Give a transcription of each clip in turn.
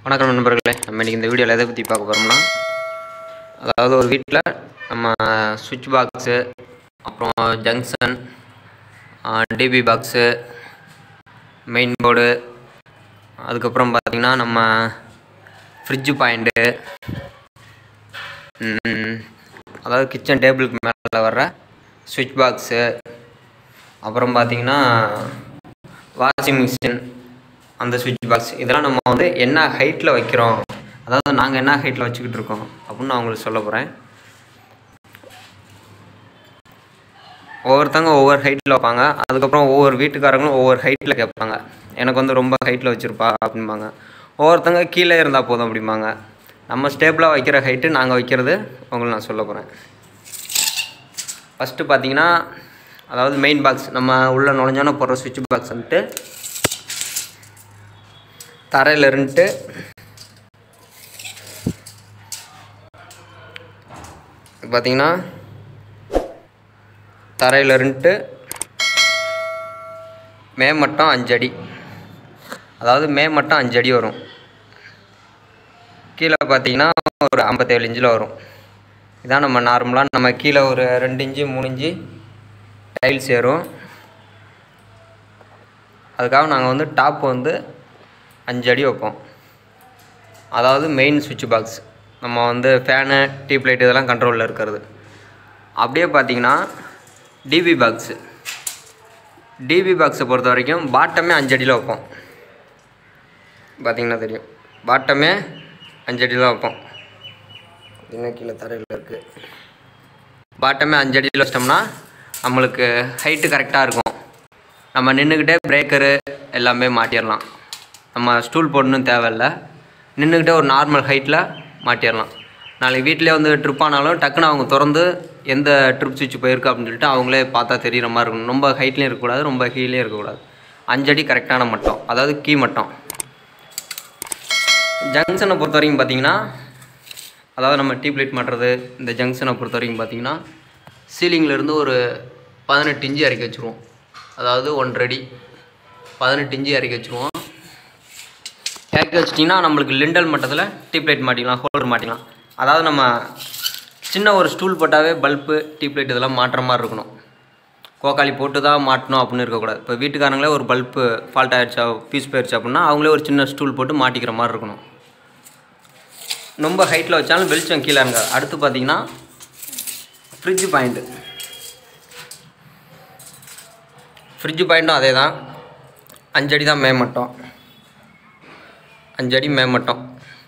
வணக்கம் நண்பர்களே நம்ம இன்றைக்கி இந்த வீடியோவில் எதை பற்றி பார்க்க போகிறோம்னா அதாவது ஒரு வீட்டில் நம்ம சுவிட்ச் பாக்ஸு அப்புறம் junction DP box main board அதுக்கப்புறம் பார்த்திங்கன்னா நம்ம ஃப்ரிட்ஜு பாயிண்ட்டு அதாவது கிச்சன் டேபிளுக்கு மேலே வர்ற சுவிட்ச் பாக்ஸு அப்புறம் பார்த்திங்கன்னா வாஷிங் மிஷின் அந்த சுவிட்ச் பாக்ஸ் இதெல்லாம் நம்ம வந்து என்ன ஹைட்டில் வைக்கிறோம் அதாவது நாங்கள் என்ன ஹைட்டில் வச்சுக்கிட்டு இருக்கோம் அப்படின்னு நான் உங்களுக்கு சொல்ல போகிறேன் ஒவ்வொருத்தவங்க ஒவ்வொரு ஹைட்டில் வைப்பாங்க அதுக்கப்புறம் ஒவ்வொரு வீட்டுக்காரங்களும் ஒவ்வொரு ஹைட்டில் கேட்பாங்க எனக்கு வந்து ரொம்ப ஹைட்டில் வச்சுருப்பா அப்படிம்பாங்க ஒவ்வொருத்தவங்க கீழே இருந்தால் போதும் அப்படிம்பாங்க நம்ம ஸ்டேபிளாக வைக்கிற ஹைட்டு நாங்கள் வைக்கிறது உங்களுக்கு நான் சொல்ல போகிறேன் ஃபஸ்ட்டு பார்த்தீங்கன்னா அதாவது மெயின் பாக்ஸ் நம்ம உள்ள நுழைஞ்சோன்னா போடுற சுவிட்ச் பாக்ஸ் வந்துட்டு தரையில் இருந்துட்டு பார்த்தீங்கன்னா தரையில் இருந்துட்டு மேமட்டம் அஞ்சடி அதாவது மேமட்டம் அஞ்சடி வரும் கீழே பார்த்தீங்கன்னா ஒரு ஐம்பத்தேழு இன்ச்சில் வரும் இதான் நம்ம நார்மலாக நம்ம கீழே ஒரு ரெண்டு இன்ச்சு மூணு இன்ச்சு டைல்ஸ் ஏறும் அதுக்காக நாங்கள் வந்து டாப் வந்து அஞ்சு அடி வைப்போம் அதாவது மெயின் சுவிட்ச் பாக்ஸ் நம்ம வந்து ஃபேனு டியூப் லைட் இதெல்லாம் கண்ட்ரோலில் இருக்கிறது அப்படியே பார்த்தீங்கன்னா டிபி பாக்ஸு டிபி பாக்ஸை பொறுத்த வரைக்கும் பாட்டமே அஞ்சு அடியில் வைப்போம் பார்த்தீங்கன்னா தெரியும் பாட்டமே அஞ்சு அடியில் வைப்போம் இன்னும் கீழே தரையில் இருக்குது பாட்டமே அஞ்சு அடியில் வச்சிட்டோம்னா நம்மளுக்கு ஹைட்டு கரெக்டாக இருக்கும் நம்ம நின்றுக்கிட்டே பிரேக்கரு எல்லாமே மாட்டிடலாம் நம்ம ஸ்டூல் போடணும் தேவையில்ல நின்றுக்கிட்டே ஒரு நார்மல் ஹைட்டில் மாட்டிடலாம் நாளைக்கு வீட்டிலே வந்து ட்ரிப் ஆனாலும் டக்குன்னு அவங்க திறந்து எந்த ட்ரிப் சுவிட்ச் போயிருக்கு அப்படின்னு சொல்லிட்டு அவங்களே பார்த்தா தெரிகிற மாதிரி இருக்கணும் ரொம்ப ஹைட்லேயும் இருக்கக்கூடாது ரொம்ப கீழே இருக்கக்கூடாது அஞ்சடி கரெக்டான மட்டம் அதாவது கீ மட்டம் ஜங்ஷனை பொறுத்த வரைக்கும் பார்த்தீங்கன்னா அதாவது நம்ம டியூப் லைட் மாட்டுறது இந்த ஜங்ஷனை பொறுத்த வரைக்கும் பார்த்தீங்கன்னா சீலிங்லேருந்து ஒரு பதினெட்டு இன்ச்சு இறக்கி வச்சுருவோம் அதாவது ஒன்றரை பதினெட்டு இன்ச்சு இறக்கி வச்சுருவோம் இறக்கி வச்சிட்டிங்கன்னா நம்மளுக்கு லிண்டல் மட்டத்தில் டியூப் லைட் மாட்டிக்கலாம் ஹோல்டர் மாட்டிக்கலாம் அதாவது நம்ம சின்ன ஒரு ஸ்டூல் போட்டாவே பல்பு டியூப் லைட் இதெல்லாம் மாட்டுற மாதிரி இருக்கணும் கோக்காளி போட்டு தான் மாட்டணும் அப்படின்னு இருக்கக்கூடாது இப்போ வீட்டுக்காரங்களே ஒரு பல்பு ஃபால்ட் ஆகிடுச்சா பீஸ் போயிடுச்சு அப்படின்னா அவங்களே ஒரு சின்ன ஸ்டூல் போட்டு மாட்டிக்கிற மாதிரி இருக்கணும் ரொம்ப ஹைட்டில் வச்சாலும் வெளிச்சம் கீழே இருங்க அடுத்து பார்த்தீங்கன்னா ஃப்ரிட்ஜு பாயிண்ட்டு ஃப்ரிட்ஜு பாயிண்ட்டும் அதே தான் அஞ்சடி தான் மேமட்டம் அஞ்சடி மேமட்டம்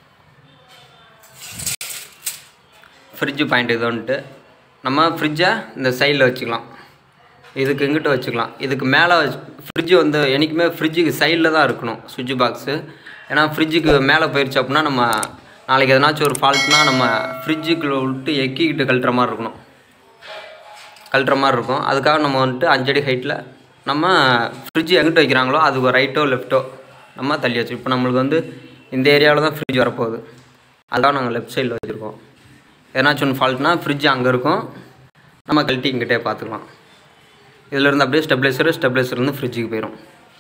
ஃப்ரிட்ஜு பாயிண்ட் இது வந்துட்டு நம்ம ஃப்ரிட்ஜை இந்த சைடில் வச்சுக்கலாம் இதுக்கு இங்கிட்ட வச்சுக்கலாம் இதுக்கு மேலே ஃப்ரிட்ஜு வந்து என்றைக்குமே ஃப்ரிட்ஜுக்கு சைடில் தான் இருக்கணும் சுவிட்ச் பாக்ஸு ஏன்னா ஃப்ரிட்ஜுக்கு மேலே போயிடுச்சு அப்படின்னா நம்ம நாளைக்கு எதனாச்சும் ஒரு ஃபால்ட்னா நம்ம ஃப்ரிட்ஜுக்குள்ளே விட்டு எக்கிக்கிட்டு கழட்டுற மாதிரி இருக்கணும் கழட்டுற மாதிரி இருக்கும் அதுக்காக நம்ம வந்துட்டு அஞ்சடி ஹைட்டில் நம்ம ஃப்ரிட்ஜ் எங்கிட்ட வைக்கிறாங்களோ அதுக்கு ரைட்டோ லெஃப்ட்டோ நம்ம தள்ளி வச்சு இப்போ நம்மளுக்கு வந்து இந்த ஏரியாவில் தான் ஃப்ரிட்ஜ் வரப்போகுது அதுக்காக நாங்கள் லெஃப்ட் சைடில் வச்சுருக்கோம் எதனாச்சும் ஒன்று ஃபால்ட்னா ஃப்ரிட்ஜ் அங்கே இருக்கும் நம்ம கழட்டி இங்கிட்டே பார்த்துக்கலாம் இதில் இருந்து அப்படியே ஸ்டெப்லைசரு ஸ்டெப்லைசர் இருந்து ஃப்ரிட்ஜுக்கு போயிடும்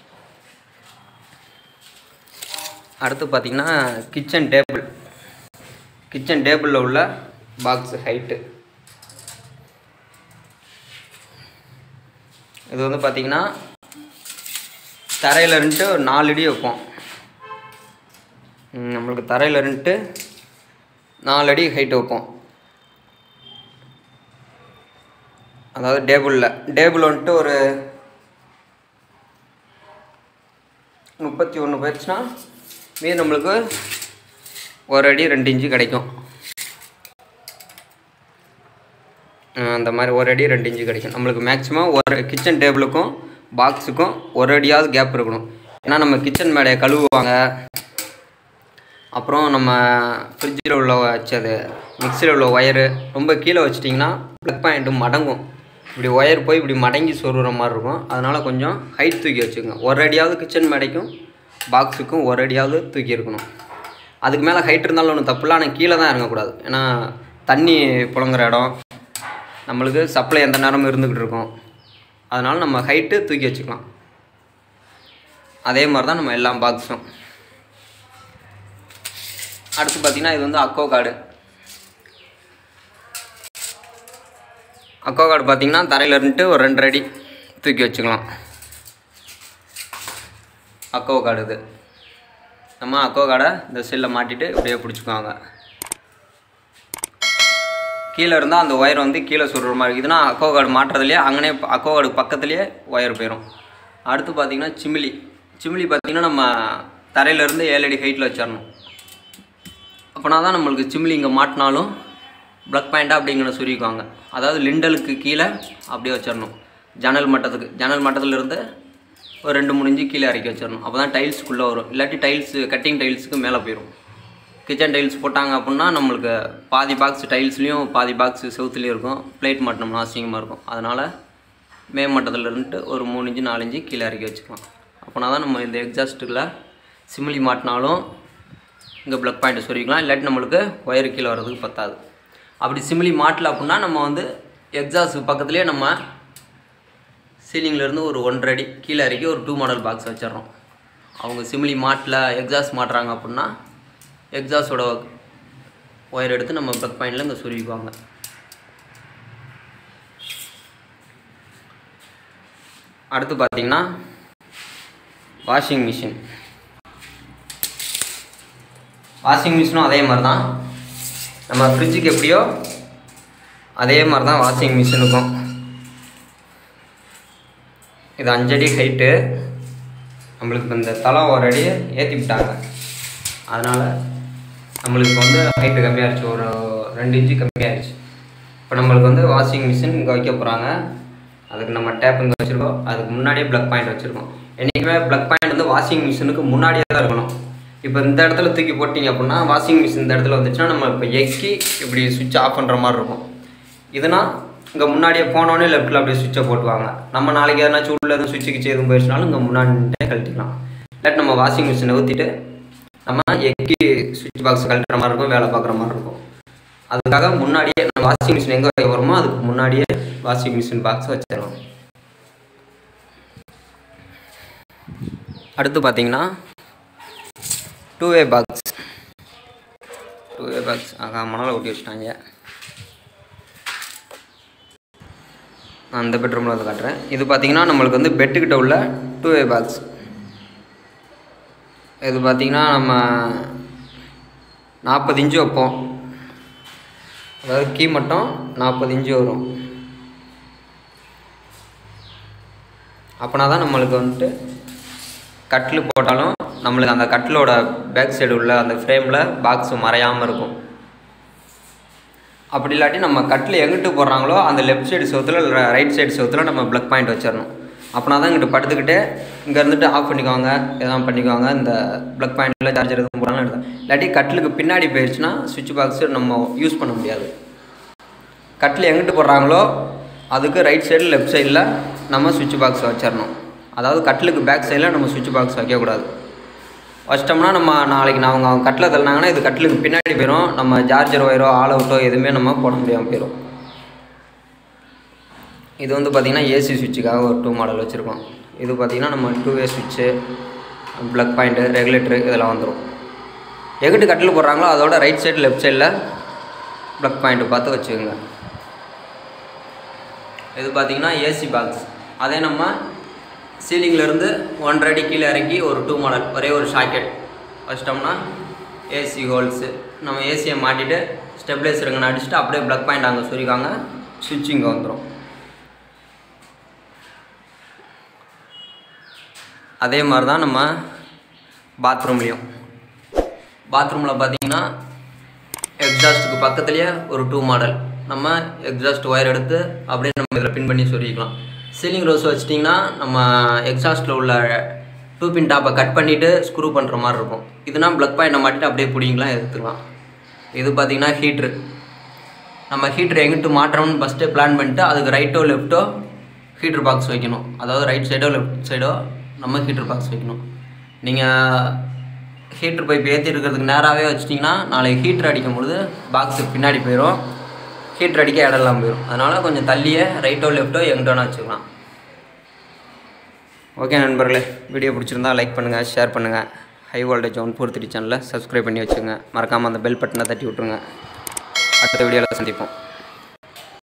அடுத்து பார்த்திங்கன்னா கிச்சன் டேபிள் கிச்சன் டேபிளில் உள்ள பாக்ஸ் ஹைட்டு இது வந்து பார்த்திங்கன்னா தரையில் இருந்துட்டு ஒரு நாலு அடி வைப்போம் ம், நம்மளுக்கு தரையில் இருந்துட்டு நாலு அடி ஹைட் வைப்போம் அதாவது டேபிளில் டேபிள் வந்துட்டு ஒரு முப்பத்தி ஒன்று போயிடுச்சுன்னா மீது நம்மளுக்கு ஒரு அடி ரெண்டு இன்ச்சு கிடைக்கும் அஹ் அந்த மாதிரி ஒரு அடி ரெண்டு இன்ச்சு கிடைக்கும் நம்மளுக்கு மேக்ஸிமம் ஒரு கிச்சன் டேபிளுக்கும் பாக்ஸுக்கும் ஒரு அடியாவது கேப் இருக்கணும் ஏன்னா நம்ம கிச்சன் மேடையை கழுவுவாங்க அப்புறம் நம்ம ஃப்ரிட்ஜில் உள்ள வச்சது மிக்சியில் உள்ள ஒயரு ரொம்ப கீழே வச்சிட்டிங்கன்னா ப்ளக் பாயிண்ட்டு மடங்கும் இப்படி ஒயர் போய் இப்படி மடங்கி சொருகிற மாதிரி இருக்கும் அதனால் கொஞ்சம் ஹைட் தூக்கி வச்சுக்கோங்க ஒரு அடியாவது கிச்சன் மேடைக்கும் பாக்ஸுக்கும் ஒரு அடியாவது தூக்கி இருக்கணும் அதுக்கு மேலே ஹைட் இருந்தாலும் ஒன்றும் தப்பில்ல ஆனால் கீழே தான் இறங்கக்கூடாது ஏன்னா தண்ணி புழங்குற இடம் நம்மளுக்கு சப்ளை எந்த நேரமும் இருந்துக்கிட்டு இருக்கும் அதனால் நம்ம ஹைட்டு தூக்கி வச்சுக்கலாம் அதே மாதிரி தான் நம்ம எல்லா பாக்ஸும் அடுத்து பார்த்தீங்கன்னா இது வந்து அக்கோ கார்டு அக்கோ கார்டு பார்த்தீங்கன்னா தரையில் இருந்துட்டு ஒரு ரெண்டு அடி தூக்கி வச்சுக்கலாம் அக்கோ கார்டு இது நம்ம அக்கோ கார்டை இந்த செல்லை மாட்டிட்டு இப்படியே பிடிச்சிக்குவாங்க கீழே இருந்தால் அந்த ஒயர் வந்து கீழே சுடுற மாதிரி இருக்குதுன்னா அக்கோ கார்டு மாட்டுறதுலேயே அங்கனே அக்கோ கார்டு பக்கத்துலேயே ஒயர் போயிடும் அடுத்து பார்த்தீங்கன்னா சிமிலி சிமிலி பார்த்தீங்கன்னா நம்ம தரையிலேருந்து ஏழு அடி ஹைட்டில் வச்சிடணும் அப்போனா தான் நம்மளுக்கு சிமிலி இங்கே மாட்டினாலும் ப்ளக் பாயிண்ட்டாக அப்படிங்கிற சொருவிக்குவாங்க அதாவது லிண்டலுக்கு கீழே அப்படியே வச்சிடணும் ஜன்னல் மட்டத்துக்கு ஜன்னல் மட்டத்துலேருந்து ஒரு ரெண்டு மூணு இன்ச்சு கீழே இறக்கி வச்சிடணும் அப்போ தான் டைல்ஸுக்குள்ளே வரும் இல்லாட்டி டைல்ஸ் கட்டிங் டைல்ஸுக்கு மேலே போயிடும் கிச்சன் டைல்ஸ் போட்டாங்க அப்படின்னா நம்மளுக்கு பாதி பாக்ஸ் டைல்ஸ்லேயும் பாதி பாக்ஸ் செவுத்துலேயும் இருக்கும் பிளேட் மாட்டினோம்னா அசிங்கமாக இருக்கும் அதனால் மே மட்டத்தில் இருந்துட்டு ஒரு மூணு இன்ச்சு நாலு இன்ச்சு கீழே இறக்கி வச்சுக்கலாம் அப்போனா தான் நம்ம இந்த எக்ஸாஸ்ட்டுக்குள்ள சிமிலி மாட்டினாலும் இங்கே ப்ளக் பாயிண்ட் சொருவிக்கலாம் இல்லாட்டி நம்மளுக்கு ஒயர் கீழே வர்றதுக்கு பத்தாது அப்படி சிமிலி மாட்டல அப்படின்னா நம்ம வந்து எக்ஸாஸ்ட் பக்கத்துலேயே நம்ம சீலிங்லேருந்து ஒரு ஒன்றரை அடி கீழே இறக்கி ஒரு டூ மாடல் பாக்ஸ் வச்சிடுறோம் அவங்க சிமிலி மாட்டில் எக்ஸாஸ்ட் மாட்டுறாங்க அப்படின்னா எக்ஸாஸோட ஒயர் எடுத்து நம்ம ப்ளக் பாயிண்டில் இங்கே சொருவிக்குவாங்க அடுத்து பார்த்தீங்கன்னா வாஷிங் மிஷின் வாஷிங் மிஷினும் அதே மாதிரி தான் நம்ம ஃப்ரிட்ஜுக்கு எப்படியோ அதே மாதிரி தான் வாஷிங் மிஷினுக்கும் இது அஞ்சடி ஹைட்டு நம்மளுக்கு இப்ப இந்த தளம் ஒரு அடி ஏற்றி விட்டாங்க அதனால் நம்மளுக்கு இப்போ வந்து ஹைட்டு கம்மியாகிடுச்சு ஒரு ரெண்டு இன்ச்சு கம்மியாகிடுச்சு இப்போ நம்மளுக்கு வந்து வாஷிங் மிஷின் இங்கே வைக்க போகிறாங்க அதுக்கு நம்ம டேப் இங்கே வச்சுருக்கோம் அதுக்கு முன்னாடியே ப்ளக் பாயிண்ட் வச்சுருக்கோம் என்றைக்குமே ப்ளக் பாயிண்ட் வந்து வாஷிங் மிஷினுக்கு முன்னாடியே தான் இருக்கணும் இப்போ இந்த இடத்துல தூக்கி போட்டிங்க அப்படின்னா வாஷிங் மிஷின் இந்த இடத்துல வந்துச்சுன்னா நம்ம இப்போ எக்கி இப்படி சுவிட்ச் ஆஃப் பண்ணுற மாதிரி இருக்கும் இதுனா இங்கே முன்னாடியே போனோடனே லெஃப்ட்டில் அப்படியே சுவிட்சை போட்டுவாங்க நம்ம நாளைக்கு எதனாச்சும் உள்ள எதுவும் சுவிட்சு கிச்சு எதுவும் போயிடுச்சுனாலும் இங்கே முன்னாடியே கழட்டிக்கலாம் இல்லாட்டி நம்ம வாஷிங் மிஷினை ஊற்றிட்டு நம்ம எக்கி சுவிட்ச் பாக்ஸ் கழட்டுற மாதிரி இருக்கும் வேலை பார்க்குற மாதிரி இருக்கும் அதுக்காக முன்னாடியே நம்ம வாஷிங் மிஷின் எங்கே வைக்க போகிறோமோ அதுக்கு முன்னாடியே வாஷிங் மிஷின் பாக்ஸ் வச்சிடலாம் அடுத்து பார்த்தீங்கன்னா two way box two way box ஆகா மணலை ஒட்டி வச்சுட்டாங்க நான் அந்த பெட்ரூமில் வந்து காட்டுறேன் இது பார்த்தீங்கன்னா நம்மளுக்கு வந்து பெட்டுக்கிட்ட உள்ள டூ வே பாக்ஸ் இது பார்த்தீங்கன்னா நம்ம நாற்பது இன்ச்சு வைப்போம் அதாவது கீ மட்டும் நாற்பது இன்ச்சு வரும் அப்போனா தான் நம்மளுக்கு வந்துட்டு கட்டில் போட்டாலும் நம்மளுக்கு அந்த கட்டிலோட பேக் சைடு உள்ள அந்த ஃப்ரேமில் பாக்ஸ் மறையாமல் இருக்கும் அப்படி இல்லாட்டி நம்ம கட்டில் எங்கிட்டு போடுறாங்களோ அந்த லெஃப்ட் சைடு செவத்தில் இல்லை ரைட் சைடு செவத்தில் நம்ம ப்ளக் பாயிண்ட் வச்சிடணும் அப்போனா தான் இங்கிட்டு படுத்துக்கிட்டு இங்கே இருந்துட்டு ஆஃப் பண்ணிக்குவாங்க எதாவது பண்ணிக்குவாங்க இந்த ப்ளக் பாயிண்டில் சார்ஜர் எதுவும் போடாலும் எடுத்து இல்லாட்டி கட்டிலுக்கு பின்னாடி போயிடுச்சுன்னா சுவிட்ச் பாக்ஸு நம்ம யூஸ் பண்ண முடியாது கட்டில் எங்கிட்டு போடுறாங்களோ அதுக்கு ரைட் சைடு லெஃப்ட் சைடில் நம்ம சுவிட்ச் பாக்ஸ் வச்சிடணும் அதாவது கட்டிலுக்கு பேக் சைடில் நம்ம சுவிட்ச் பாக்ஸ் வைக்கக்கூடாது வச்சிட்டோம்னா நம்ம நாளைக்கு நான் அவங்க அவங்க கட்டில் தள்ளினாங்கன்னா இது கட்டிலுக்கு பின்னாடி போயிடும் நம்ம சார்ஜர் ஒயரோ ஆல் அவுட்டோ எதுவுமே நம்ம போட முடியாமல் போயிடும் இது வந்து பார்த்திங்கன்னா ஏசி சுவிட்சுக்காக ஒரு டூ மாடல் வச்சுருக்கோம் இது பார்த்திங்கன்னா நம்ம டூ வே சுவிட்சு ப்ளக் பாயிண்ட்டு ரெகுலேட்டரு இதெல்லாம் வந்துடும் எங்கிட்டு கட்டில் போடுறாங்களோ அதோட ரைட் சைடு லெஃப்ட் சைடில் ப்ளக் பாயிண்ட்டு பார்த்து வச்சுக்கோங்க இது பார்த்திங்கன்னா ஏசி பாக்ஸ் அதே நம்ம சீலிங்லேருந்து ஒன்றரை அடி கீழே இறக்கி ஒரு டூ மாடல் ஒரே ஒரு ஷாக்கெட் வச்சிட்டோம்னா ஏசி ஹோல்ஸு நம்ம ஏசியை மாட்டிட்டு ஸ்டெப்லைசருங்க அடிச்சுட்டு அப்படியே ப்ளக் பாயிண்ட் அங்கே சொருக்காங்க சுவிட்ச் இங்கே வந்துடும் அதே மாதிரி தான் நம்ம பாத்ரூம்லேயும் பாத்ரூமில் பார்த்தீங்கன்னா எக்ஸாஸ்ட்டுக்கு பக்கத்துலேயே ஒரு டூ மாடல் நம்ம எக்ஸாஸ்ட் ஒயர் எடுத்து அப்படியே நம்ம இதில் பின் பண்ணி சொருகிக்கலாம் சீலிங் ரோஸ் வச்சிட்டிங்கன்னா நம்ம எக்ஸாஸ்ட்டில் உள்ள டூ பின் டாப்பை கட் பண்ணிவிட்டு ஸ்க்ரூ பண்ணுற மாதிரி இருக்கும் இதுனா ப்ளக் பாயிண்ட்டை மாட்டிட்டு அப்படியே பிடிங்கலாம் எடுத்துக்கலாம் இது பார்த்திங்கன்னா ஹீட்ரு நம்ம ஹீட்ரு எங்கிட்டு மாட்டுறோம்னு ஃபஸ்ட்டே பிளான் பண்ணிட்டு அதுக்கு ரைட்டோ லெஃப்ட்டோ ஹீட்ரு பாக்ஸ் வைக்கணும் அதாவது ரைட் சைடோ லெஃப்ட் சைடோ நம்ம ஹீட்ரு பாக்ஸ் வைக்கணும் நீங்கள் ஹீட்ரு பைப் ஏற்றி இருக்கிறதுக்கு நேராகவே வச்சிட்டிங்கன்னா நாளைக்கு ஹீட்ரு அடிக்கும் பொழுது பாக்ஸுக்கு பின்னாடி போயிடும் ஹீட்ரு அடிக்க இடம் இல்லாமல் போயிடும் அதனால் கொஞ்சம் தள்ளியே ரைட்டோ லெஃப்ட்டோ எங்கிட்டோன்னு வச்சுக்கலாம் ஓகே நண்பர்களே வீடியோ பிடிச்சிருந்தா லைக் பண்ணுங்கள் ஷேர் பண்ணுங்கள் high voltage one four three சேனலை சப்ஸ்கிரைப் பண்ணி வச்சுங்க மறக்காமல் அந்த பெல் பட்டனை தட்டி விட்ருங்க அடுத்த வீடியோவில் சந்திப்போம்